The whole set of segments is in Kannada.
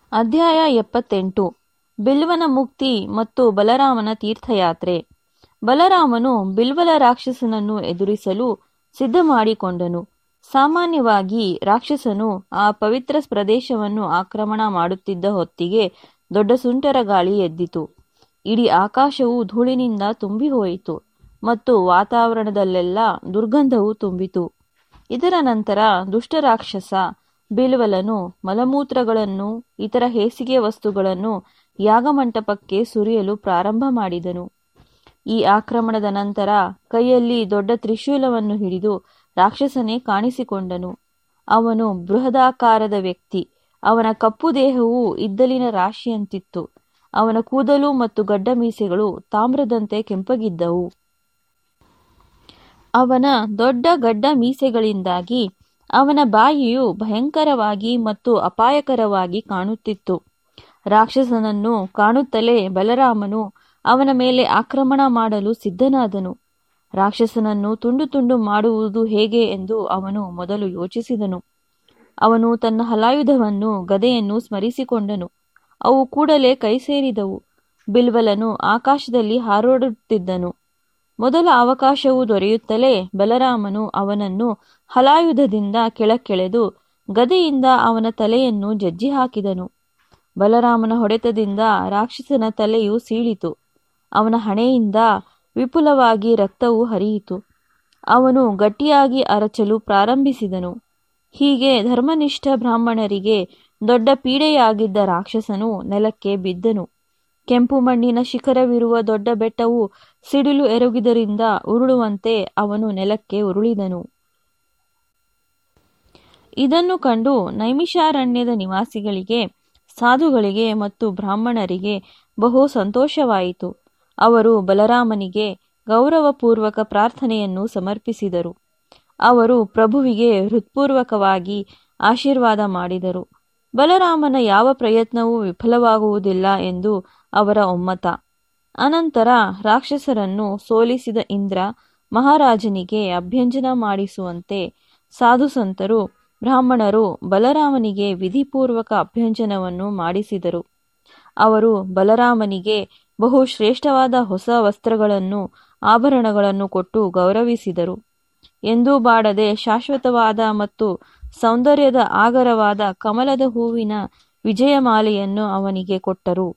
ಅಧ್ಯಾಯ ಎಪ್ಪತ್ತೆಂಟು ಬಿಲ್ವನ ಮುಕ್ತಿ ಮತ್ತು ಬಲರಾಮನ ತೀರ್ಥಯಾತ್ರೆ ಬಲರಾಮನು ಬಿಲ್ವಲ ರಾಕ್ಷಸನನ್ನು ಎದುರಿಸಲು ಸಿದ್ಧ ಮಾಡಿಕೊಂಡನು ಸಾಮಾನ್ಯವಾಗಿ ರಾಕ್ಷಸನು ಆ ಪವಿತ್ರ ಪ್ರದೇಶವನ್ನು ಆಕ್ರಮಣ ಮಾಡುತ್ತಿದ್ದ ಹೊತ್ತಿಗೆ ದೊಡ್ಡ ಸುಂಟರ ಗಾಳಿ ಎದ್ದಿತು ಇಡೀ ಆಕಾಶವು ಧೂಳಿನಿಂದ ತುಂಬಿ ಹೋಯಿತು ಮತ್ತು ವಾತಾವರಣದಲ್ಲೆಲ್ಲ ದುರ್ಗಂಧವು ತುಂಬಿತು ಇದರ ನಂತರ ದುಷ್ಟ ರಾಕ್ಷಸ ಬಿಲ್ವಲನು ಮಲಮೂತ್ರಗಳನ್ನು ಇತರ ಹೇಸಿಗೆ ವಸ್ತುಗಳನ್ನು ಯಾಗಮಂಟಪಕ್ಕೆ ಸುರಿಯಲು ಪ್ರಾರಂಭ ಮಾಡಿದನು ಈ ಆಕ್ರಮಣದ ನಂತರ ಕೈಯಲ್ಲಿ ದೊಡ್ಡ ತ್ರಿಶೂಲವನ್ನು ಹಿಡಿದು ರಾಕ್ಷಸನೇ ಕಾಣಿಸಿಕೊಂಡನು ಅವನು ಬೃಹದಾಕಾರದ ವ್ಯಕ್ತಿ ಅವನ ಕಪ್ಪು ದೇಹವು ಇದ್ದಲಿನ ರಾಶಿಯಂತಿತ್ತು ಅವನ ಕೂದಲು ಮತ್ತು ಗಡ್ಡ ಮೀಸೆಗಳು ತಾಮ್ರದಂತೆ ಕೆಂಪಗಿದ್ದವು ಅವನ ದೊಡ್ಡ ಗಡ್ಡ ಮೀಸೆಗಳಿಂದಾಗಿ ಅವನ ಬಾಯಿಯು ಭಯಂಕರವಾಗಿ ಮತ್ತು ಅಪಾಯಕರವಾಗಿ ಕಾಣುತ್ತಿತ್ತು ರಾಕ್ಷಸನನ್ನು ಕಾಣುತ್ತಲೇ ಬಲರಾಮನು ಅವನ ಮೇಲೆ ಆಕ್ರಮಣ ಮಾಡಲು ಸಿದ್ಧನಾದನು ರಾಕ್ಷಸನನ್ನು ತುಂಡು ತುಂಡು ಮಾಡುವುದು ಹೇಗೆ ಎಂದು ಅವನು ಮೊದಲು ಯೋಚಿಸಿದನು ಅವನು ತನ್ನ ಹಲಾಯುಧವನ್ನು ಗದೆಯನ್ನು ಸ್ಮರಿಸಿಕೊಂಡನು ಅವು ಕೂಡಲೇ ಕೈ ಸೇರಿದವು ಬಿಲ್ವಲನು ಆಕಾಶದಲ್ಲಿ ಹಾರಾಡುತ್ತಿದ್ದನು ಮೊದಲ ಅವಕಾಶವು ದೊರೆಯುತ್ತಲೇ ಬಲರಾಮನು ಅವನನ್ನು ಹಲಾಯುಧದಿಂದ ಕೆಳಕ್ಕೆಳೆದು ಗದೆಯಿಂದ ಅವನ ತಲೆಯನ್ನು ಜಜ್ಜಿ ಹಾಕಿದನು ಬಲರಾಮನ ಹೊಡೆತದಿಂದ ರಾಕ್ಷಸನ ತಲೆಯು ಸೀಳಿತು ಅವನ ಹಣೆಯಿಂದ ವಿಪುಲವಾಗಿ ರಕ್ತವು ಹರಿಯಿತು ಅವನು ಗಟ್ಟಿಯಾಗಿ ಅರಚಲು ಪ್ರಾರಂಭಿಸಿದನು ಹೀಗೆ ಧರ್ಮನಿಷ್ಠ ಬ್ರಾಹ್ಮಣರಿಗೆ ದೊಡ್ಡ ಪೀಡೆಯಾಗಿದ್ದ ರಾಕ್ಷಸನು ನೆಲಕ್ಕೆ ಬಿದ್ದನು ಕೆಂಪು ಮಣ್ಣಿನ ಶಿಖರವಿರುವ ದೊಡ್ಡ ಬೆಟ್ಟವು ಸಿಡಿಲು ಎರಗಿದರಿಂದ ಉರುಳುವಂತೆ ಅವನು ನೆಲಕ್ಕೆ ಉರುಳಿದನು ಇದನ್ನು ಕಂಡು ನೈಮಿಷಾರಣ್ಯದ ನಿವಾಸಿಗಳಿಗೆ ಸಾಧುಗಳಿಗೆ ಮತ್ತು ಬ್ರಾಹ್ಮಣರಿಗೆ ಬಹು ಸಂತೋಷವಾಯಿತು ಅವರು ಬಲರಾಮನಿಗೆ ಗೌರವಪೂರ್ವಕ ಪ್ರಾರ್ಥನೆಯನ್ನು ಸಮರ್ಪಿಸಿದರು ಅವರು ಪ್ರಭುವಿಗೆ ಹೃತ್ಪೂರ್ವಕವಾಗಿ ಆಶೀರ್ವಾದ ಮಾಡಿದರು ಬಲರಾಮನ ಯಾವ ಪ್ರಯತ್ನವೂ ವಿಫಲವಾಗುವುದಿಲ್ಲ ಎಂದು ಅವರ ಒಮ್ಮತ ಅನಂತರ ರಾಕ್ಷಸರನ್ನು ಸೋಲಿಸಿದ ಇಂದ್ರ ಮಹಾರಾಜನಿಗೆ ಅಭ್ಯಂಜನ ಮಾಡಿಸುವಂತೆ ಸಾಧು ಸಂತರು ಬ್ರಾಹ್ಮಣರು ಬಲರಾಮನಿಗೆ ವಿಧಿಪೂರ್ವಕ ಅಭ್ಯಂಜನವನ್ನು ಮಾಡಿಸಿದರು ಅವರು ಬಲರಾಮನಿಗೆ ಬಹು ಶ್ರೇಷ್ಠವಾದ ಹೊಸ ವಸ್ತ್ರಗಳನ್ನು ಆಭರಣಗಳನ್ನು ಕೊಟ್ಟು ಗೌರವಿಸಿದರು ಎಂದೂ ಬಾಡದೆ ಶಾಶ್ವತವಾದ ಮತ್ತು ಸೌಂದರ್ಯದ ಆಗರವಾದ ಕಮಲದ ಹೂವಿನ ವಿಜಯಮಾಲೆಯನ್ನು ಅವನಿಗೆ ಕೊಟ್ಟರು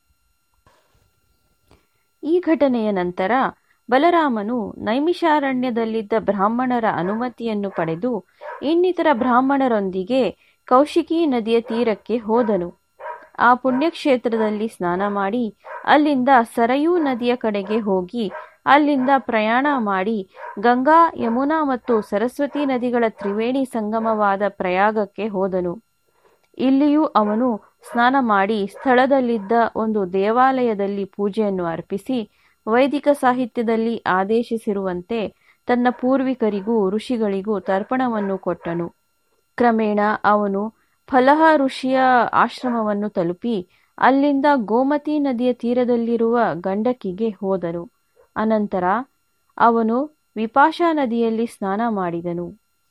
ಈ ಘಟನೆಯ ನಂತರ ಬಲರಾಮನು ನೈಮಿಷಾರಣ್ಯದಲ್ಲಿದ್ದ ಬ್ರಾಹ್ಮಣರ ಅನುಮತಿಯನ್ನು ಪಡೆದು ಇನ್ನಿತರ ಬ್ರಾಹ್ಮಣರೊಂದಿಗೆ ಕೌಶಿಕಿ ನದಿಯ ತೀರಕ್ಕೆ ಹೋದನು ಆ ಪುಣ್ಯಕ್ಷೇತ್ರದಲ್ಲಿ ಸ್ನಾನ ಮಾಡಿ ಅಲ್ಲಿಂದ ಸರಯೂ ನದಿಯ ಕಡೆಗೆ ಹೋಗಿ ಅಲ್ಲಿಂದ ಪ್ರಯಾಣ ಮಾಡಿ ಗಂಗಾ ಯಮುನಾ ಮತ್ತು ಸರಸ್ವತಿ ನದಿಗಳ ತ್ರಿವೇಣಿ ಸಂಗಮವಾದ ಪ್ರಯಾಗಕ್ಕೆ ಹೋದನು ಇಲ್ಲಿಯೂ ಅವನು ಸ್ನಾನ ಮಾಡಿ ಸ್ಥಳದಲ್ಲಿದ್ದ ಒಂದು ದೇವಾಲಯದಲ್ಲಿ ಪೂಜೆಯನ್ನು ಅರ್ಪಿಸಿ ವೈದಿಕ ಸಾಹಿತ್ಯದಲ್ಲಿ ಆದೇಶಿಸಿರುವಂತೆ ತನ್ನ ಪೂರ್ವಿಕರಿಗೂ ಋಷಿಗಳಿಗೂ ತರ್ಪಣವನ್ನು ಕೊಟ್ಟನು ಕ್ರಮೇಣ ಅವನು ಫಲಹ ಋಷಿಯ ಆಶ್ರಮವನ್ನು ತಲುಪಿ ಅಲ್ಲಿಂದ ಗೋಮತಿ ನದಿಯ ತೀರದಲ್ಲಿರುವ ಗಂಡಕಿಗೆ ಹೋದನು ಅನಂತರ ಅವನು ವಿಪಾಶಾ ನದಿಯಲ್ಲಿ ಸ್ನಾನ ಮಾಡಿದನು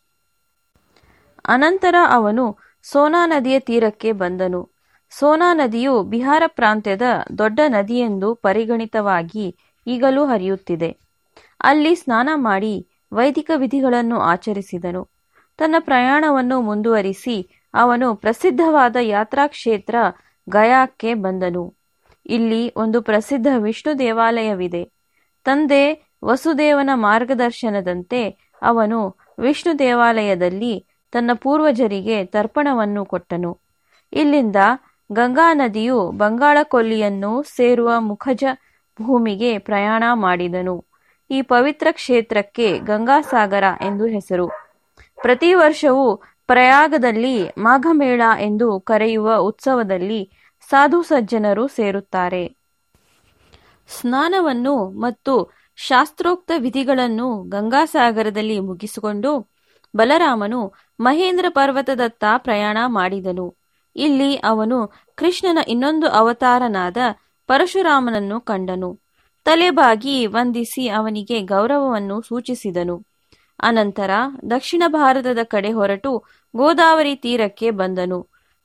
ಅನಂತರ ಅವನು ಸೋನಾ ನದಿಯ ತೀರಕ್ಕೆ ಬಂದನು ಸೋನಾ ನದಿಯು ಬಿಹಾರ ಪ್ರಾಂತ್ಯದ ದೊಡ್ಡ ನದಿಯೆಂದು ಪರಿಗಣಿತವಾಗಿ ಈಗಲೂ ಹರಿಯುತ್ತಿದೆ ಅಲ್ಲಿ ಸ್ನಾನ ಮಾಡಿ ವೈದಿಕ ವಿಧಿಗಳನ್ನು ಆಚರಿಸಿದನು ತನ್ನ ಪ್ರಯಾಣವನ್ನು ಮುಂದುವರಿಸಿ ಅವನು ಪ್ರಸಿದ್ಧವಾದ ಯಾತ್ರಾ ಕ್ಷೇತ್ರ ಗಯಾಕ್ಕೆ ಬಂದನು ಇಲ್ಲಿ ಒಂದು ಪ್ರಸಿದ್ಧ ವಿಷ್ಣು ದೇವಾಲಯವಿದೆ ತಂದೆ ವಸುದೇವನ ಮಾರ್ಗದರ್ಶನದಂತೆ ಅವನು ವಿಷ್ಣು ದೇವಾಲಯದಲ್ಲಿ ತನ್ನ ಪೂರ್ವಜರಿಗೆ ತರ್ಪಣವನ್ನು ಕೊಟ್ಟನು ಇಲ್ಲಿಂದ ಗಂಗಾ ನದಿಯು ಬಂಗಾಳ ಕೊಲ್ಲಿಯನ್ನು ಸೇರುವ ಮುಖಜ ಭೂಮಿಗೆ ಪ್ರಯಾಣ ಮಾಡಿದನು ಈ ಪವಿತ್ರ ಕ್ಷೇತ್ರಕ್ಕೆ ಗಂಗಾಸಾಗರ ಎಂದು ಹೆಸರು ಪ್ರತಿ ವರ್ಷವೂ ಪ್ರಯಾಗದಲ್ಲಿ ಮಾಘಮೇಳ ಎಂದು ಕರೆಯುವ ಉತ್ಸವದಲ್ಲಿ ಸಾಧು ಸಜ್ಜನರು ಸೇರುತ್ತಾರೆ ಸ್ನಾನವನ್ನು ಮತ್ತು ಶಾಸ್ತ್ರೋಕ್ತ ವಿಧಿಗಳನ್ನು ಗಂಗಾಸಾಗರದಲ್ಲಿ ಮುಗಿಸಿಕೊಂಡು ಬಲರಾಮನು ಮಹೇಂದ್ರ ಪರ್ವತದತ್ತ ಪ್ರಯಾಣ ಮಾಡಿದನು ಇಲ್ಲಿ ಅವನು ಕೃಷ್ಣನ ಇನ್ನೊಂದು ಅವತಾರನಾದ ಪರಶುರಾಮನನ್ನು ಕಂಡನು ತಲೆಬಾಗಿ ವಂದಿಸಿ ಅವನಿಗೆ ಗೌರವವನ್ನು ಸೂಚಿಸಿದನು ಅನಂತರ ದಕ್ಷಿಣ ಭಾರತದ ಕಡೆ ಹೊರಟು ಗೋದಾವರಿ ತೀರಕ್ಕೆ ಬಂದನು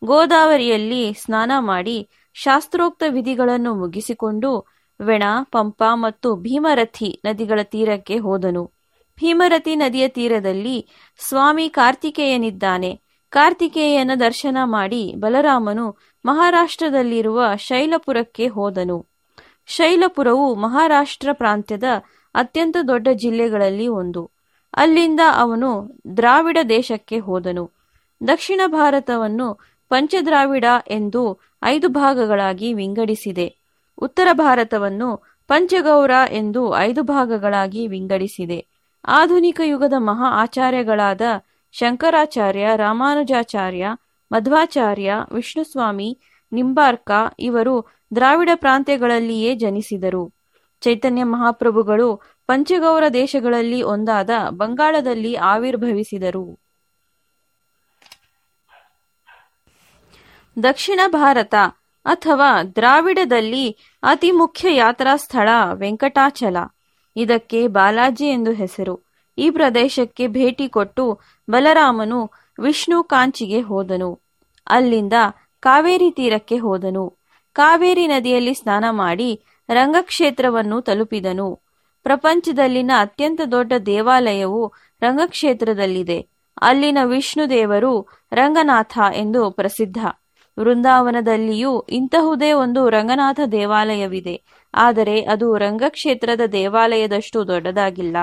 ಗೋದಾವರಿಯಲ್ಲಿ ಸ್ನಾನ ಮಾಡಿ ಶಾಸ್ತ್ರೋಕ್ತ ವಿಧಿಗಳನ್ನು ಮುಗಿಸಿಕೊಂಡು ವೆಣ ಪಂಪ ಮತ್ತು ಭೀಮರಥಿ ನದಿಗಳ ತೀರಕ್ಕೆ ಹೋದನು ಭೀಮರಥಿ ನದಿಯ ತೀರದಲ್ಲಿ ಸ್ವಾಮಿ ಕಾರ್ತಿಕೇಯನಿದ್ದಾನೆ ಕಾರ್ತಿಕೇಯನ ದರ್ಶನ ಮಾಡಿ ಬಲರಾಮನು ಮಹಾರಾಷ್ಟ್ರದಲ್ಲಿರುವ ಶೈಲಪುರಕ್ಕೆ ಹೋದನು ಶೈಲಪುರವು ಮಹಾರಾಷ್ಟ್ರ ಪ್ರಾಂತ್ಯದ ಅತ್ಯಂತ ದೊಡ್ಡ ಜಿಲ್ಲೆಗಳಲ್ಲಿ ಒಂದು ಅಲ್ಲಿಂದ ಅವನು ದ್ರಾವಿಡ ದೇಶಕ್ಕೆ ಹೋದನು ದಕ್ಷಿಣ ಭಾರತವನ್ನು ಪಂಚದ್ರಾವಿಡ ಎಂದು ಐದು ಭಾಗಗಳಾಗಿ ವಿಂಗಡಿಸಿದೆ ಉತ್ತರ ಭಾರತವನ್ನು ಪಂಚಗೌರ ಎಂದು ಐದು ಭಾಗಗಳಾಗಿ ವಿಂಗಡಿಸಿದೆ ಆಧುನಿಕ ಯುಗದ ಮಹಾ ಆಚಾರ್ಯಗಳಾದ ಶಂಕರಾಚಾರ್ಯ ರಾಮಾನುಜಾಚಾರ್ಯ ಮಧ್ವಾಚಾರ್ಯ ವಿಷ್ಣುಸ್ವಾಮಿ ನಿಂಬಾರ್ಕ ಇವರು ದ್ರಾವಿಡ ಪ್ರಾಂತ್ಯಗಳಲ್ಲಿಯೇ ಜನಿಸಿದರು ಚೈತನ್ಯ ಮಹಾಪ್ರಭುಗಳು ಪಂಚಗೌರ ದೇಶಗಳಲ್ಲಿ ಒಂದಾದ ಬಂಗಾಳದಲ್ಲಿ ಆವಿರ್ಭವಿಸಿದರು ದಕ್ಷಿಣ ಭಾರತ ಅಥವಾ ದ್ರಾವಿಡದಲ್ಲಿ ಅತಿ ಮುಖ್ಯ ಯಾತ್ರಾ ಸ್ಥಳ ವೆಂಕಟಾಚಲ ಇದಕ್ಕೆ ಬಾಲಾಜಿ ಎಂದು ಹೆಸರು ಈ ಪ್ರದೇಶಕ್ಕೆ ಭೇಟಿ ಕೊಟ್ಟು ಬಲರಾಮನು ವಿಷ್ಣು ಕಾಂಚಿಗೆ ಹೋದನು ಅಲ್ಲಿಂದ ಕಾವೇರಿ ತೀರಕ್ಕೆ ಹೋದನು ಕಾವೇರಿ ನದಿಯಲ್ಲಿ ಸ್ನಾನ ಮಾಡಿ ರಂಗಕ್ಷೇತ್ರವನ್ನು ತಲುಪಿದನು ಪ್ರಪಂಚದಲ್ಲಿನ ಅತ್ಯಂತ ದೊಡ್ಡ ದೇವಾಲಯವು ರಂಗಕ್ಷೇತ್ರದಲ್ಲಿದೆ ಅಲ್ಲಿನ ವಿಷ್ಣು ದೇವರು ರಂಗನಾಥ ಎಂದು ಪ್ರಸಿದ್ಧ ವೃಂದಾವನದಲ್ಲಿಯೂ ಇಂತಹುದೇ ಒಂದು ರಂಗನಾಥ ದೇವಾಲಯವಿದೆ ಆದರೆ ಅದು ರಂಗಕ್ಷೇತ್ರದ ದೇವಾಲಯದಷ್ಟು ದೊಡ್ಡದಾಗಿಲ್ಲ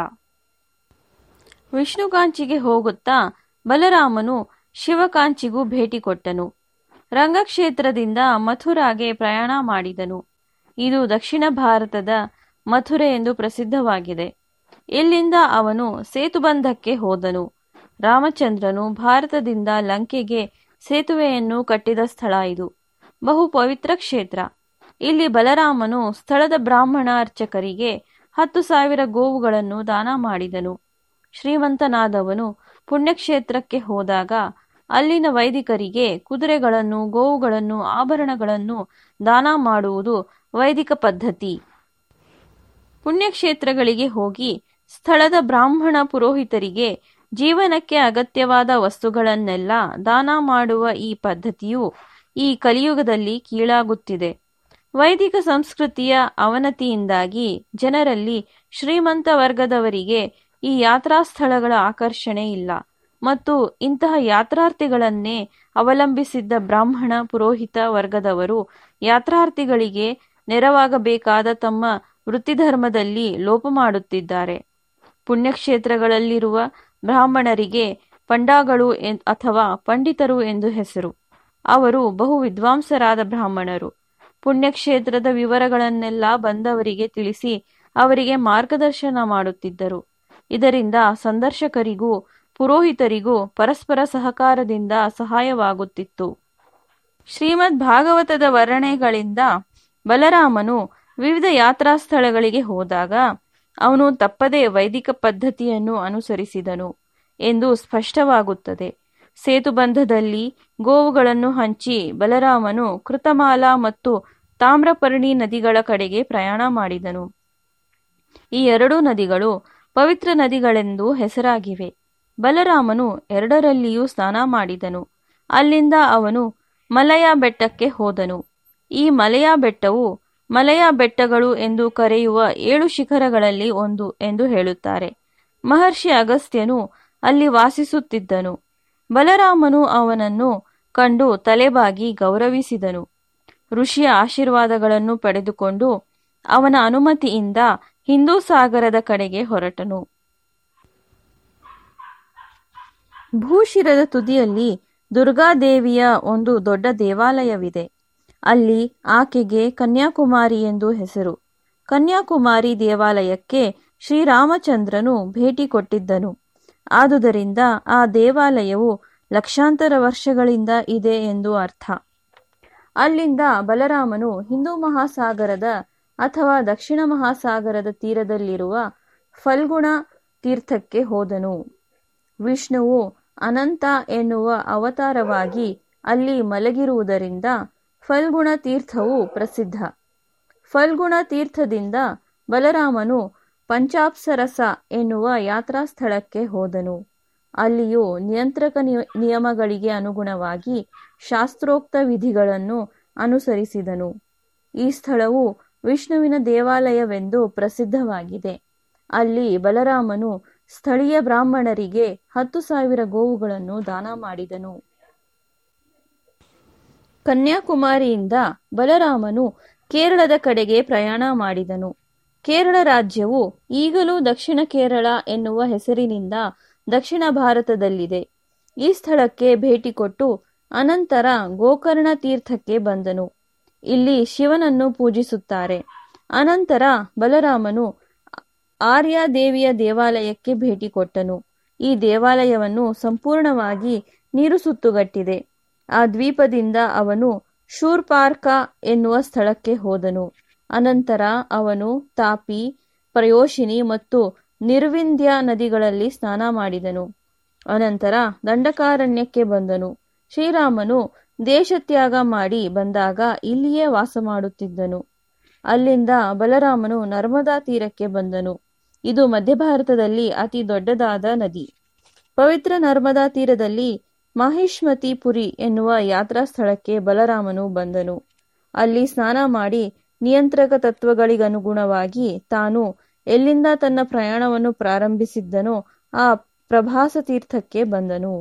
ವಿಷ್ಣುಕಾಂಚಿಗೆ ಹೋಗುತ್ತಾ ಬಲರಾಮನು ಶಿವಕಾಂಚಿಗೂ ಭೇಟಿ ಕೊಟ್ಟನು ರಂಗಕ್ಷೇತ್ರದಿಂದ ಮಥುರಾಗೆ ಪ್ರಯಾಣ ಮಾಡಿದನು ಇದು ದಕ್ಷಿಣ ಭಾರತದ ಮಥುರೆ ಎಂದು ಪ್ರಸಿದ್ಧವಾಗಿದೆ ಇಲ್ಲಿಂದ ಅವನು ಸೇತುಬಂಧಕ್ಕೆ ಹೋದನು ರಾಮಚಂದ್ರನು ಭಾರತದಿಂದ ಲಂಕೆಗೆ ಸೇತುವೆಯನ್ನು ಕಟ್ಟಿದ ಸ್ಥಳ ಇದು ಬಹು ಪವಿತ್ರ ಕ್ಷೇತ್ರ ಇಲ್ಲಿ ಬಲರಾಮನು ಸ್ಥಳದ ಬ್ರಾಹ್ಮಣ ಅರ್ಚಕರಿಗೆ ಹತ್ತು ಸಾವಿರ ಗೋವುಗಳನ್ನು ದಾನ ಮಾಡಿದನು ಶ್ರೀಮಂತನಾದವನು ಪುಣ್ಯಕ್ಷೇತ್ರಕ್ಕೆ ಹೋದಾಗ ಅಲ್ಲಿನ ವೈದಿಕರಿಗೆ ಕುದುರೆಗಳನ್ನು ಗೋವುಗಳನ್ನು ಆಭರಣಗಳನ್ನು ದಾನ ಮಾಡುವುದು ವೈದಿಕ ಪದ್ಧತಿ ಪುಣ್ಯಕ್ಷೇತ್ರಗಳಿಗೆ ಹೋಗಿ ಸ್ಥಳದ ಬ್ರಾಹ್ಮಣ ಪುರೋಹಿತರಿಗೆ ಜೀವನಕ್ಕೆ ಅಗತ್ಯವಾದ ವಸ್ತುಗಳನ್ನೆಲ್ಲ ದಾನ ಮಾಡುವ ಈ ಪದ್ಧತಿಯು ಈ ಕಲಿಯುಗದಲ್ಲಿ ಕೀಳಾಗುತ್ತಿದೆ ವೈದಿಕ ಸಂಸ್ಕೃತಿಯ ಅವನತಿಯಿಂದಾಗಿ ಜನರಲ್ಲಿ ಶ್ರೀಮಂತ ವರ್ಗದವರಿಗೆ ಈ ಯಾತ್ರಾ ಸ್ಥಳಗಳ ಆಕರ್ಷಣೆ ಇಲ್ಲ ಮತ್ತು ಇಂತಹ ಯಾತ್ರಾರ್ಥಿಗಳನ್ನೇ ಅವಲಂಬಿಸಿದ್ದ ಬ್ರಾಹ್ಮಣ ಪುರೋಹಿತ ವರ್ಗದವರು ಯಾತ್ರಾರ್ಥಿಗಳಿಗೆ ನೆರವಾಗಬೇಕಾದ ತಮ್ಮ ವೃತ್ತಿಧರ್ಮದಲ್ಲಿ ಲೋಪ ಮಾಡುತ್ತಿದ್ದಾರೆ ಪುಣ್ಯಕ್ಷೇತ್ರಗಳಲ್ಲಿರುವ ಬ್ರಾಹ್ಮಣರಿಗೆ ಪಂಡಾಗಳು ಅಥವಾ ಪಂಡಿತರು ಎಂದು ಹೆಸರು ಅವರು ಬಹು ವಿದ್ವಾಂಸರಾದ ಬ್ರಾಹ್ಮಣರು ಪುಣ್ಯಕ್ಷೇತ್ರದ ವಿವರಗಳನ್ನೆಲ್ಲ ಬಂದವರಿಗೆ ತಿಳಿಸಿ ಅವರಿಗೆ ಮಾರ್ಗದರ್ಶನ ಮಾಡುತ್ತಿದ್ದರು ಇದರಿಂದ ಸಂದರ್ಶಕರಿಗೂ ಪುರೋಹಿತರಿಗೂ ಪರಸ್ಪರ ಸಹಕಾರದಿಂದ ಸಹಾಯವಾಗುತ್ತಿತ್ತು ಶ್ರೀಮದ್ ಭಾಗವತದ ವರ್ಣನೆಗಳಿಂದ ಬಲರಾಮನು ವಿವಿಧ ಯಾತ್ರಾ ಸ್ಥಳಗಳಿಗೆ ಹೋದಾಗ ಅವನು ತಪ್ಪದೇ ವೈದಿಕ ಪದ್ಧತಿಯನ್ನು ಅನುಸರಿಸಿದನು ಎಂದು ಸ್ಪಷ್ಟವಾಗುತ್ತದೆ ಸೇತುಬಂಧದಲ್ಲಿ ಗೋವುಗಳನ್ನು ಹಂಚಿ ಬಲರಾಮನು ಕೃತಮಾಲ ಮತ್ತು ತಾಮ್ರಪರ್ಣಿ ನದಿಗಳ ಕಡೆಗೆ ಪ್ರಯಾಣ ಮಾಡಿದನು ಈ ಎರಡೂ ನದಿಗಳು ಪವಿತ್ರ ನದಿಗಳೆಂದು ಹೆಸರಾಗಿವೆ ಬಲರಾಮನು ಎರಡರಲ್ಲಿಯೂ ಸ್ನಾನ ಮಾಡಿದನು ಅಲ್ಲಿಂದ ಅವನು ಮಲಯ ಬೆಟ್ಟಕ್ಕೆ ಹೋದನು ಈ ಮಲಯ ಬೆಟ್ಟವು ಮಲಯ ಬೆಟ್ಟಗಳು ಎಂದು ಕರೆಯುವ ಏಳು ಶಿಖರಗಳಲ್ಲಿ ಒಂದು ಎಂದು ಹೇಳುತ್ತಾರೆ ಮಹರ್ಷಿ ಅಗಸ್ತ್ಯನು ಅಲ್ಲಿ ವಾಸಿಸುತ್ತಿದ್ದನು ಬಲರಾಮನು ಅವನನ್ನು ಕಂಡು ತಲೆಬಾಗಿ ಗೌರವಿಸಿದನು ಋಷಿಯ ಆಶೀರ್ವಾದಗಳನ್ನು ಪಡೆದುಕೊಂಡು ಅವನ ಅನುಮತಿಯಿಂದ ಹಿಂದೂ ಸಾಗರದ ಕಡೆಗೆ ಹೊರಟನು ಭೂಶಿರದ ತುದಿಯಲ್ಲಿ ದುರ್ಗಾದೇವಿಯ ಒಂದು ದೊಡ್ಡ ದೇವಾಲಯವಿದೆ ಅಲ್ಲಿ ಆಕೆಗೆ ಕನ್ಯಾಕುಮಾರಿ ಎಂದು ಹೆಸರು ಕನ್ಯಾಕುಮಾರಿ ದೇವಾಲಯಕ್ಕೆ ಶ್ರೀರಾಮಚಂದ್ರನು ಭೇಟಿ ಕೊಟ್ಟಿದ್ದನು ಆದುದರಿಂದ ಆ ದೇವಾಲಯವು ಲಕ್ಷಾಂತರ ವರ್ಷಗಳಿಂದ ಇದೆ ಎಂದು ಅರ್ಥ ಅಲ್ಲಿಂದ ಬಲರಾಮನು ಹಿಂದೂ ಮಹಾಸಾಗರದ ಅಥವಾ ದಕ್ಷಿಣ ಮಹಾಸಾಗರದ ತೀರದಲ್ಲಿರುವ ಫಲ್ಗುಣ ತೀರ್ಥಕ್ಕೆ ಹೋದನು ವಿಷ್ಣುವು ಅನಂತ ಎನ್ನುವ ಅವತಾರವಾಗಿ ಅಲ್ಲಿ ಮಲಗಿರುವುದರಿಂದ ಫಲ್ಗುಣ ತೀರ್ಥವು ಪ್ರಸಿದ್ಧ ಫಲ್ಗುಣ ತೀರ್ಥದಿಂದ ಬಲರಾಮನು ಪಂಚಾಪ್ಸರಸ ಎನ್ನುವ ಯಾತ್ರಾ ಸ್ಥಳಕ್ಕೆ ಹೋದನು ಅಲ್ಲಿಯೂ ನಿಯಂತ್ರಕ ನಿಯಮಗಳಿಗೆ ಅನುಗುಣವಾಗಿ ಶಾಸ್ತ್ರೋಕ್ತ ವಿಧಿಗಳನ್ನು ಅನುಸರಿಸಿದನು ಈ ಸ್ಥಳವು ವಿಷ್ಣುವಿನ ದೇವಾಲಯವೆಂದು ಪ್ರಸಿದ್ಧವಾಗಿದೆ ಅಲ್ಲಿ ಬಲರಾಮನು ಸ್ಥಳೀಯ ಬ್ರಾಹ್ಮಣರಿಗೆ ಹತ್ತು ಸಾವಿರ ಗೋವುಗಳನ್ನು ದಾನ ಮಾಡಿದನು ಕನ್ಯಾಕುಮಾರಿಯಿಂದ ಬಲರಾಮನು ಕೇರಳದ ಕಡೆಗೆ ಪ್ರಯಾಣ ಮಾಡಿದನು ಕೇರಳ ರಾಜ್ಯವು ಈಗಲೂ ದಕ್ಷಿಣ ಕೇರಳ ಎನ್ನುವ ಹೆಸರಿನಿಂದ ದಕ್ಷಿಣ ಭಾರತದಲ್ಲಿದೆ ಈ ಸ್ಥಳಕ್ಕೆ ಭೇಟಿ ಕೊಟ್ಟು ಅನಂತರ ಗೋಕರ್ಣ ತೀರ್ಥಕ್ಕೆ ಬಂದನು ಇಲ್ಲಿ ಶಿವನನ್ನು ಪೂಜಿಸುತ್ತಾರೆ ಅನಂತರ ಬಲರಾಮನು ಆರ್ಯಾದೇವಿಯ ದೇವಾಲಯಕ್ಕೆ ಭೇಟಿ ಕೊಟ್ಟನು ಈ ದೇವಾಲಯವನ್ನು ಸಂಪೂರ್ಣವಾಗಿ ನೀರು ಸುತ್ತುಗಟ್ಟಿದೆ ಆ ದ್ವೀಪದಿಂದ ಅವನು ಶೂರ್ಪಾರ್ಕ ಎನ್ನುವ ಸ್ಥಳಕ್ಕೆ ಹೋದನು ಅನಂತರ ಅವನು ತಾಪಿ ಪ್ರಯೋಶಿನಿ ಮತ್ತು ನಿರ್ವಿಂಧ್ಯ ನದಿಗಳಲ್ಲಿ ಸ್ನಾನ ಮಾಡಿದನು ಅನಂತರ ದಂಡಕಾರಣ್ಯಕ್ಕೆ ಬಂದನು ಶ್ರೀರಾಮನು ದೇಶತ್ಯಾಗ ಮಾಡಿ ಬಂದಾಗ ಇಲ್ಲಿಯೇ ವಾಸ ಮಾಡುತ್ತಿದ್ದನು ಅಲ್ಲಿಂದ ಬಲರಾಮನು ನರ್ಮದಾ ತೀರಕ್ಕೆ ಬಂದನು ಇದು ಮಧ್ಯ ಭಾರತದಲ್ಲಿ ಅತಿ ದೊಡ್ಡದಾದ ನದಿ ಪವಿತ್ರ ನರ್ಮದಾ ತೀರದಲ್ಲಿ ಮಹಿಷ್ಮತಿ ಪುರಿ ಎನ್ನುವ ಯಾತ್ರಾ ಸ್ಥಳಕ್ಕೆ ಬಲರಾಮನು ಬಂದನು ಅಲ್ಲಿ ಸ್ನಾನ ಮಾಡಿ ನಿಯಂತ್ರಕ ತತ್ವಗಳಿಗನುಗುಣವಾಗಿ ತಾನು ಎಲ್ಲಿಂದ ತನ್ನ ಪ್ರಯಾಣವನ್ನು ಪ್ರಾರಂಭಿಸಿದ್ದನೋ ಆ ಪ್ರಭಾಸ ತೀರ್ಥಕ್ಕೆ ಬಂದನು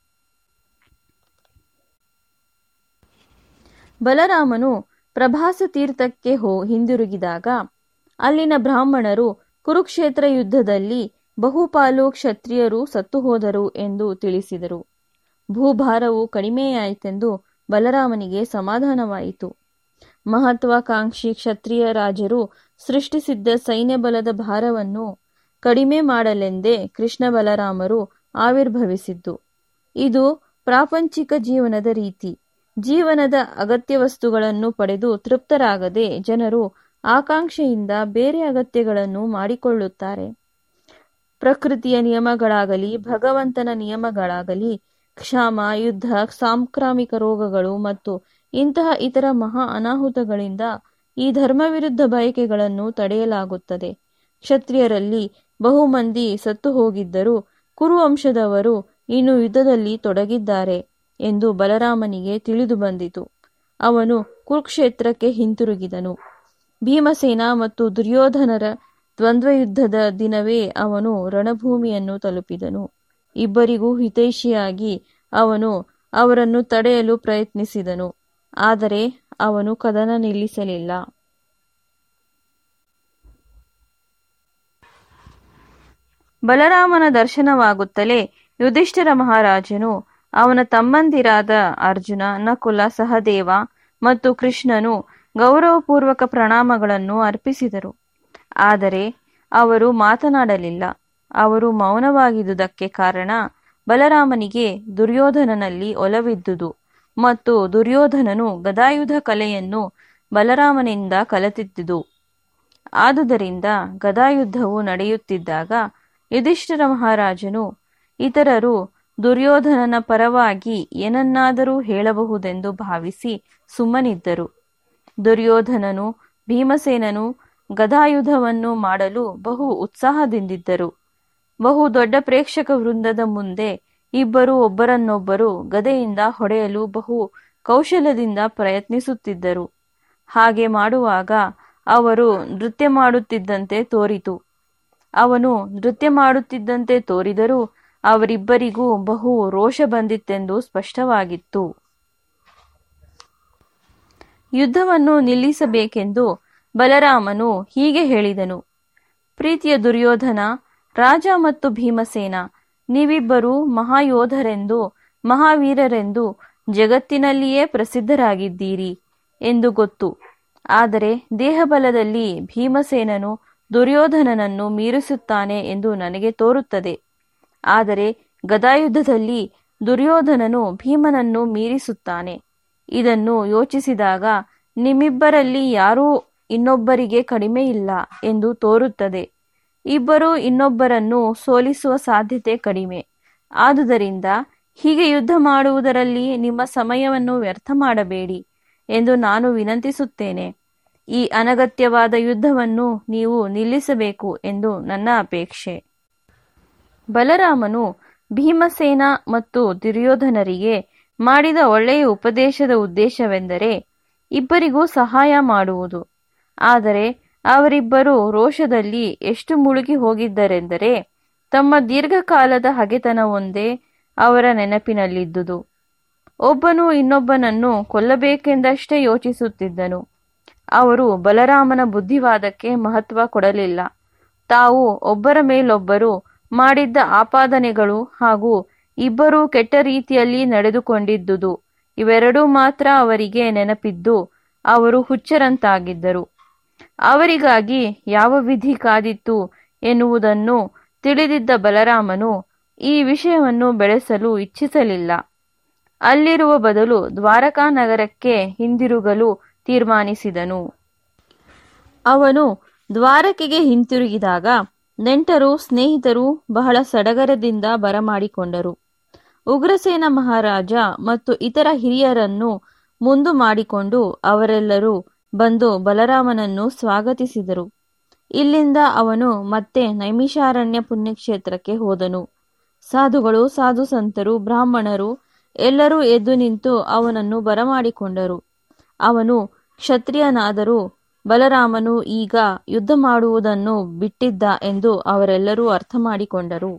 ಬಲರಾಮನು ಪ್ರಭಾಸ ತೀರ್ಥಕ್ಕೆ ಹೋ ಹಿಂದಿರುಗಿದಾಗ ಅಲ್ಲಿನ ಬ್ರಾಹ್ಮಣರು ಕುರುಕ್ಷೇತ್ರ ಯುದ್ಧದಲ್ಲಿ ಬಹುಪಾಲು ಕ್ಷತ್ರಿಯರು ಸತ್ತು ಹೋದರು ಎಂದು ತಿಳಿಸಿದರು ಭೂಭಾರವು ಕಡಿಮೆಯಾಯಿತೆಂದು ಬಲರಾಮನಿಗೆ ಸಮಾಧಾನವಾಯಿತು ಮಹತ್ವಾಕಾಂಕ್ಷಿ ಕ್ಷತ್ರಿಯ ರಾಜರು ಸೃಷ್ಟಿಸಿದ್ದ ಸೈನ್ಯ ಬಲದ ಭಾರವನ್ನು ಕಡಿಮೆ ಮಾಡಲೆಂದೇ ಕೃಷ್ಣ ಬಲರಾಮರು ಆವಿರ್ಭವಿಸಿದ್ದು ಇದು ಪ್ರಾಪಂಚಿಕ ಜೀವನದ ರೀತಿ ಜೀವನದ ಅಗತ್ಯ ವಸ್ತುಗಳನ್ನು ಪಡೆದು ತೃಪ್ತರಾಗದೆ ಜನರು ಆಕಾಂಕ್ಷೆಯಿಂದ ಬೇರೆ ಅಗತ್ಯಗಳನ್ನು ಮಾಡಿಕೊಳ್ಳುತ್ತಾರೆ ಪ್ರಕೃತಿಯ ನಿಯಮಗಳಾಗಲಿ ಭಗವಂತನ ನಿಯಮಗಳಾಗಲಿ ಕ್ಷಾಮ ಯುದ್ಧ ಸಾಂಕ್ರಾಮಿಕ ರೋಗಗಳು ಮತ್ತು ಇಂತಹ ಇತರ ಮಹಾ ಅನಾಹುತಗಳಿಂದ ಈ ಧರ್ಮವಿರುದ್ಧ ಬಯಕೆಗಳನ್ನು ತಡೆಯಲಾಗುತ್ತದೆ ಕ್ಷತ್ರಿಯರಲ್ಲಿ ಬಹುಮಂದಿ ಸತ್ತು ಹೋಗಿದ್ದರೂ ಕುರುವಂಶದವರು ಇನ್ನು ಯುದ್ಧದಲ್ಲಿ ತೊಡಗಿದ್ದಾರೆ ಎಂದು ಬಲರಾಮನಿಗೆ ತಿಳಿದು ಬಂದಿತು ಅವನು ಕುರುಕ್ಷೇತ್ರಕ್ಕೆ ಹಿಂತಿರುಗಿದನು ಭೀಮಸೇನ ಮತ್ತು ದುರ್ಯೋಧನರ ದ್ವಂದ್ವಯುದ್ಧದ ದಿನವೇ ಅವನು ರಣಭೂಮಿಯನ್ನು ತಲುಪಿದನು ಇಬ್ಬರಿಗೂ ಹಿತೈಷಿಯಾಗಿ ಅವನು ಅವರನ್ನು ತಡೆಯಲು ಪ್ರಯತ್ನಿಸಿದನು ಆದರೆ ಅವನು ಕದನ ನಿಲ್ಲಿಸಲಿಲ್ಲ ಬಲರಾಮನ ದರ್ಶನವಾಗುತ್ತಲೇ ಯುಧಿಷ್ಠಿರ ಮಹಾರಾಜನು ಅವನ ತಮ್ಮಂದಿರಾದ ಅರ್ಜುನ ನಕುಲ ಸಹದೇವ ಮತ್ತು ಕೃಷ್ಣನು ಗೌರವಪೂರ್ವಕ ಪ್ರಣಾಮಗಳನ್ನು ಅರ್ಪಿಸಿದರು ಆದರೆ ಅವರು ಮಾತನಾಡಲಿಲ್ಲ ಅವರು ಮೌನವಾಗಿದ್ದುದಕ್ಕೆ ಕಾರಣ ಬಲರಾಮನಿಗೆ ದುರ್ಯೋಧನನಲ್ಲಿ ಒಲವಿದ್ದುದು ಮತ್ತು ದುರ್ಯೋಧನನು ಗದಾಯುಧ ಕಲೆಯನ್ನು ಬಲರಾಮನಿಂದ ಕಲಿತಿದ್ದುದು ಆದುದರಿಂದ ಗದಾಯುದ್ಧವು ನಡೆಯುತ್ತಿದ್ದಾಗ ಯುಧಿಷ್ಠಿರ ಮಹಾರಾಜನು ಇತರರು ದುರ್ಯೋಧನನ ಪರವಾಗಿ ಏನನ್ನಾದರೂ ಹೇಳಬಹುದೆಂದು ಭಾವಿಸಿ ಸುಮ್ಮನಿದ್ದರು ದುರ್ಯೋಧನನು ಭೀಮಸೇನನು ಗದಾಯುಧವನ್ನು ಮಾಡಲು ಬಹು ಉತ್ಸಾಹದಿಂದಿದ್ದರು ಬಹು ದೊಡ್ಡ ಪ್ರೇಕ್ಷಕ ವೃಂದದ ಮುಂದೆ ಇಬ್ಬರು ಒಬ್ಬರನ್ನೊಬ್ಬರು ಗದೆಯಿಂದ ಹೊಡೆಯಲು ಬಹು ಕೌಶಲ್ಯದಿಂದ ಪ್ರಯತ್ನಿಸುತ್ತಿದ್ದರು ಹಾಗೆ ಮಾಡುವಾಗ ಅವರು ನೃತ್ಯ ಮಾಡುತ್ತಿದ್ದಂತೆ ತೋರಿತು ಅವನು ನೃತ್ಯ ಮಾಡುತ್ತಿದ್ದಂತೆ ತೋರಿದರೂ ಅವರಿಬ್ಬರಿಗೂ ಬಹು ರೋಷ ಬಂದಿತ್ತೆಂದು ಸ್ಪಷ್ಟವಾಗಿತ್ತು ಯುದ್ಧವನ್ನು ನಿಲ್ಲಿಸಬೇಕೆಂದು ಬಲರಾಮನು ಹೀಗೆ ಹೇಳಿದನು ಪ್ರೀತಿಯ ದುರ್ಯೋಧನ ರಾಜ ಮತ್ತು ಭೀಮಸೇನ ನೀವಿಬ್ಬರು ಮಹಾಯೋಧರೆಂದು ಮಹಾವೀರರೆಂದು ಜಗತ್ತಿನಲ್ಲಿಯೇ ಪ್ರಸಿದ್ಧರಾಗಿದ್ದೀರಿ ಎಂದು ಗೊತ್ತು ಆದರೆ ದೇಹಬಲದಲ್ಲಿ ಭೀಮಸೇನನು ದುರ್ಯೋಧನನನ್ನು ಮೀರಿಸುತ್ತಾನೆ ಎಂದು ನನಗೆ ತೋರುತ್ತದೆ ಆದರೆ ಗದಾಯುದ್ಧದಲ್ಲಿ ದುರ್ಯೋಧನನು ಭೀಮನನ್ನು ಮೀರಿಸುತ್ತಾನೆ ಇದನ್ನು ಯೋಚಿಸಿದಾಗ ನಿಮ್ಮಿಬ್ಬರಲ್ಲಿ ಯಾರೂ ಇನ್ನೊಬ್ಬರಿಗೆ ಕಡಿಮೆ ಇಲ್ಲ ಎಂದು ತೋರುತ್ತದೆ ಇಬ್ಬರು ಇನ್ನೊಬ್ಬರನ್ನು ಸೋಲಿಸುವ ಸಾಧ್ಯತೆ ಕಡಿಮೆ ಆದುದರಿಂದ ಹೀಗೆ ಯುದ್ಧ ಮಾಡುವುದರಲ್ಲಿ ನಿಮ್ಮ ಸಮಯವನ್ನು ವ್ಯರ್ಥ ಮಾಡಬೇಡಿ ಎಂದು ನಾನು ವಿನಂತಿಸುತ್ತೇನೆ ಈ ಅನಗತ್ಯವಾದ ಯುದ್ಧವನ್ನು ನೀವು ನಿಲ್ಲಿಸಬೇಕು ಎಂದು ನನ್ನ ಅಪೇಕ್ಷೆ ಬಲರಾಮನು ಭೀಮಸೇನ ಮತ್ತು ದುರ್ಯೋಧನರಿಗೆ ಮಾಡಿದ ಒಳ್ಳೆಯ ಉಪದೇಶದ ಉದ್ದೇಶವೆಂದರೆ ಇಬ್ಬರಿಗೂ ಸಹಾಯ ಮಾಡುವುದು ಆದರೆ ಅವರಿಬ್ಬರು ರೋಷದಲ್ಲಿ ಎಷ್ಟು ಮುಳುಗಿ ಹೋಗಿದ್ದರೆಂದರೆ ತಮ್ಮ ದೀರ್ಘಕಾಲದ ಹಗೆತನವೊಂದೇ ಅವರ ನೆನಪಿನಲ್ಲಿದ್ದುದು ಒಬ್ಬನು ಇನ್ನೊಬ್ಬನನ್ನು ಕೊಲ್ಲಬೇಕೆಂದಷ್ಟೇ ಯೋಚಿಸುತ್ತಿದ್ದನು ಅವರು ಬಲರಾಮನ ಬುದ್ಧಿವಾದಕ್ಕೆ ಮಹತ್ವ ಕೊಡಲಿಲ್ಲ ತಾವು ಒಬ್ಬರ ಮೇಲೊಬ್ಬರು ಮಾಡಿದ್ದ ಆಪಾದನೆಗಳು ಹಾಗೂ ಇಬ್ಬರೂ ಕೆಟ್ಟ ರೀತಿಯಲ್ಲಿ ನಡೆದುಕೊಂಡಿದ್ದುದು ಇವೆರಡೂ ಮಾತ್ರ ಅವರಿಗೆ ನೆನಪಿದ್ದು ಅವರು ಹುಚ್ಚರಂತಾಗಿದ್ದರು ಅವರಿಗಾಗಿ ಯಾವ ವಿಧಿ ಕಾದಿತ್ತು ಎನ್ನುವುದನ್ನು ತಿಳಿದಿದ್ದ ಬಲರಾಮನು ಈ ವಿಷಯವನ್ನು ಬೆಳೆಸಲು ಇಚ್ಛಿಸಲಿಲ್ಲ ಅಲ್ಲಿರುವ ಬದಲು ದ್ವಾರಕಾ ನಗರಕ್ಕೆ ಹಿಂದಿರುಗಲು ತೀರ್ಮಾನಿಸಿದನು ಅವನು ದ್ವಾರಕೆಗೆ ಹಿಂತಿರುಗಿದಾಗ ನೆಂಟರು ಸ್ನೇಹಿತರು ಬಹಳ ಸಡಗರದಿಂದ ಬರಮಾಡಿಕೊಂಡರು ಉಗ್ರಸೇನ ಮಹಾರಾಜ ಮತ್ತು ಇತರ ಹಿರಿಯರನ್ನು ಮುಂದು ಮಾಡಿಕೊಂಡು ಅವರೆಲ್ಲರೂ ಬಂದು ಬಲರಾಮನನ್ನು ಸ್ವಾಗತಿಸಿದರು ಇಲ್ಲಿಂದ ಅವನು ಮತ್ತೆ ನೈಮಿಷಾರಣ್ಯ ಪುಣ್ಯಕ್ಷೇತ್ರಕ್ಕೆ ಹೋದನು ಸಾಧುಗಳು ಸಾಧು ಸಂತರು ಬ್ರಾಹ್ಮಣರು ಎಲ್ಲರೂ ಎದ್ದು ನಿಂತು ಅವನನ್ನು ಬರಮಾಡಿಕೊಂಡರು ಅವನು ಕ್ಷತ್ರಿಯನಾದರೂ ಬಲರಾಮನು ಈಗ ಯುದ್ಧ ಮಾಡುವುದನ್ನು ಬಿಟ್ಟಿದ್ದ ಎಂದು ಅವರೆಲ್ಲರೂ ಅರ್ಥ ಮಾಡಿಕೊಂಡರು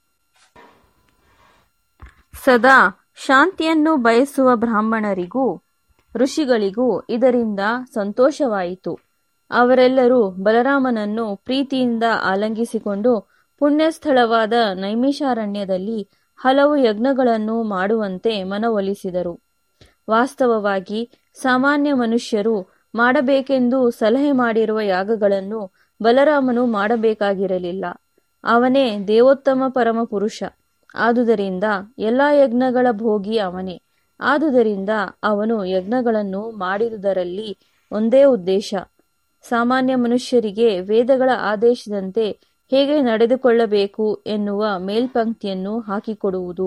ಸದಾ ಶಾಂತಿಯನ್ನು ಬಯಸುವ ಬ್ರಾಹ್ಮಣರಿಗೂ ಋಷಿಗಳಿಗೂ ಇದರಿಂದ ಸಂತೋಷವಾಯಿತು ಅವರೆಲ್ಲರೂ ಬಲರಾಮನನ್ನು ಪ್ರೀತಿಯಿಂದ ಆಲಂಗಿಸಿಕೊಂಡು ಪುಣ್ಯಸ್ಥಳವಾದ ನೈಮಿಷಾರಣ್ಯದಲ್ಲಿ ಹಲವು ಯಜ್ಞಗಳನ್ನು ಮಾಡುವಂತೆ ಮನವೊಲಿಸಿದರು ವಾಸ್ತವವಾಗಿ ಸಾಮಾನ್ಯ ಮನುಷ್ಯರು ಮಾಡಬೇಕೆಂದು ಸಲಹೆ ಮಾಡಿರುವ ಯಾಗಗಳನ್ನು ಬಲರಾಮನು ಮಾಡಬೇಕಾಗಿರಲಿಲ್ಲ ಅವನೇ ದೇವೋತ್ತಮ ಪರಮ ಪುರುಷ ಆದುದರಿಂದ ಎಲ್ಲಾ ಯಜ್ಞಗಳ ಭೋಗಿ ಅವನೇ ಆದುದರಿಂದ ಅವನು ಯಜ್ಞಗಳನ್ನು ಮಾಡಿದುದರಲ್ಲಿ ಒಂದೇ ಉದ್ದೇಶ ಸಾಮಾನ್ಯ ಮನುಷ್ಯರಿಗೆ ವೇದಗಳ ಆದೇಶದಂತೆ ಹೇಗೆ ನಡೆದುಕೊಳ್ಳಬೇಕು ಎನ್ನುವ ಮೇಲ್ಪಂಕ್ತಿಯನ್ನು ಹಾಕಿಕೊಡುವುದು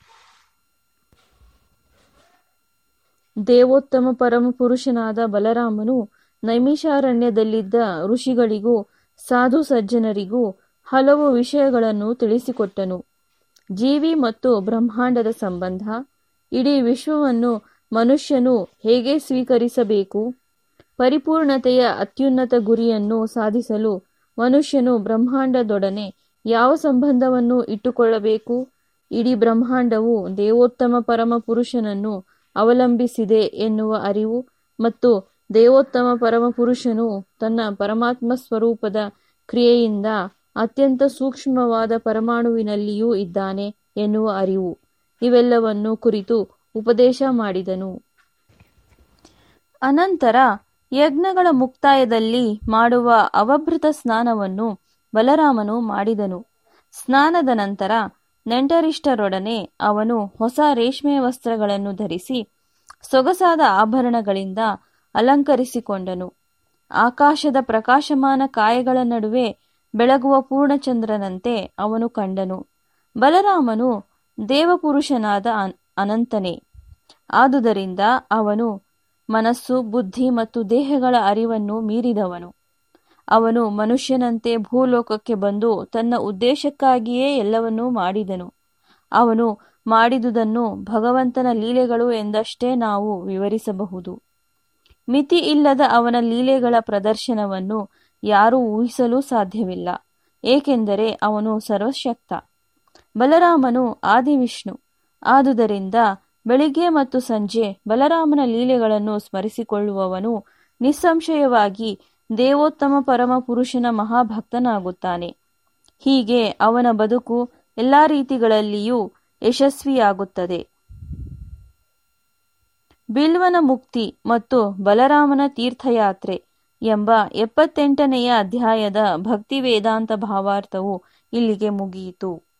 ದೇವೋತ್ತಮ ಪರಮ ಪುರುಷನಾದ ಬಲರಾಮನು ನೈಮಿಷಾರಣ್ಯದಲ್ಲಿದ್ದ ಋಷಿಗಳಿಗೂ ಸಾಧು ಸಜ್ಜನರಿಗೂ ಹಲವು ವಿಷಯಗಳನ್ನು ತಿಳಿಸಿಕೊಟ್ಟನು ಜೀವಿ ಮತ್ತು ಬ್ರಹ್ಮಾಂಡದ ಸಂಬಂಧ ಇಡೀ ವಿಶ್ವವನ್ನು ಮನುಷ್ಯನು ಹೇಗೆ ಸ್ವೀಕರಿಸಬೇಕು ಪರಿಪೂರ್ಣತೆಯ ಅತ್ಯುನ್ನತ ಗುರಿಯನ್ನು ಸಾಧಿಸಲು ಮನುಷ್ಯನು ಬ್ರಹ್ಮಾಂಡದೊಡನೆ ಯಾವ ಸಂಬಂಧವನ್ನು ಇಟ್ಟುಕೊಳ್ಳಬೇಕು ಇಡೀ ಬ್ರಹ್ಮಾಂಡವು ದೇವೋತ್ತಮ ಪರಮ ಪುರುಷನನ್ನು ಅವಲಂಬಿಸಿದೆ ಎನ್ನುವ ಅರಿವು ಮತ್ತು ದೇವೋತ್ತಮ ಪರಮ ಪುರುಷನು ತನ್ನ ಪರಮಾತ್ಮ ಸ್ವರೂಪದ ಕ್ರಿಯೆಯಿಂದ ಅತ್ಯಂತ ಸೂಕ್ಷ್ಮವಾದ ಪರಮಾಣುವಿನಲ್ಲಿಯೂ ಇದ್ದಾನೆ ಎನ್ನುವ ಅರಿವು ಇವೆಲ್ಲವನ್ನು ಕುರಿತು ಉಪದೇಶ ಮಾಡಿದನು ಅನಂತರ ಯಜ್ಞಗಳ ಮುಕ್ತಾಯದಲ್ಲಿ ಮಾಡುವ ಅವಭೃತ ಸ್ನಾನವನ್ನು ಬಲರಾಮನು ಮಾಡಿದನು ಸ್ನಾನದ ನಂತರ ನೆಂಟರಿಷ್ಟರೊಡನೆ ಅವನು ಹೊಸ ರೇಷ್ಮೆಯ ವಸ್ತ್ರಗಳನ್ನು ಧರಿಸಿ ಸೊಗಸಾದ ಆಭರಣಗಳಿಂದ ಅಲಂಕರಿಸಿಕೊಂಡನು ಆಕಾಶದ ಪ್ರಕಾಶಮಾನ ಕಾಯಗಳ ನಡುವೆ ಬೆಳಗುವ ಪೂರ್ಣಚಂದ್ರನಂತೆ ಅವನು ಕಂಡನು ಬಲರಾಮನು ದೇವಪುರುಷನಾದ ಅನಂತನೇ ಆದುದರಿಂದ ಅವನು ಮನಸ್ಸು ಬುದ್ಧಿ ಮತ್ತು ದೇಹಗಳ ಅರಿವನ್ನು ಮೀರಿದವನು ಅವನು ಮನುಷ್ಯನಂತೆ ಭೂಲೋಕಕ್ಕೆ ಬಂದು ತನ್ನ ಉದ್ದೇಶಕ್ಕಾಗಿಯೇ ಎಲ್ಲವನ್ನೂ ಮಾಡಿದನು ಅವನು ಮಾಡಿದುದನ್ನು ಭಗವಂತನ ಲೀಲೆಗಳು ಎಂದಷ್ಟೇ ನಾವು ವಿವರಿಸಬಹುದು ಮಿತಿ ಇಲ್ಲದ ಅವನ ಲೀಲೆಗಳ ಪ್ರದರ್ಶನವನ್ನು ಯಾರೂ ಊಹಿಸಲು ಸಾಧ್ಯವಿಲ್ಲ ಏಕೆಂದರೆ ಅವನು ಸರ್ವಶಕ್ತ ಬಲರಾಮನು ಆದಿವಿಷ್ಣು ಆದುದರಿಂದ ಬೆಳಿಗ್ಗೆ ಮತ್ತು ಸಂಜೆ ಬಲರಾಮನ ಲೀಲೆಗಳನ್ನು ಸ್ಮರಿಸಿಕೊಳ್ಳುವವನು ನಿಸ್ಸಂಶಯವಾಗಿ ದೇವೋತ್ತಮ ಪರಮ ಪುರುಷನ ಮಹಾಭಕ್ತನಾಗುತ್ತಾನೆ ಹೀಗೆ ಅವನ ಬದುಕು ಎಲ್ಲ ರೀತಿಗಳಲ್ಲಿಯೂ ಯಶಸ್ವಿಯಾಗುತ್ತದೆ ಬಿಲ್ವನ ಮುಕ್ತಿ ಮತ್ತು ಬಲರಾಮನ ತೀರ್ಥಯಾತ್ರೆ ಎಂಬ ಎಪ್ಪತ್ತೆಂಟನೆಯ ಅಧ್ಯಾಯದ ಭಕ್ತಿ ವೇದಾಂತ ಭಾವಾರ್ಥವು ಇಲ್ಲಿಗೆ ಮುಗಿಯಿತು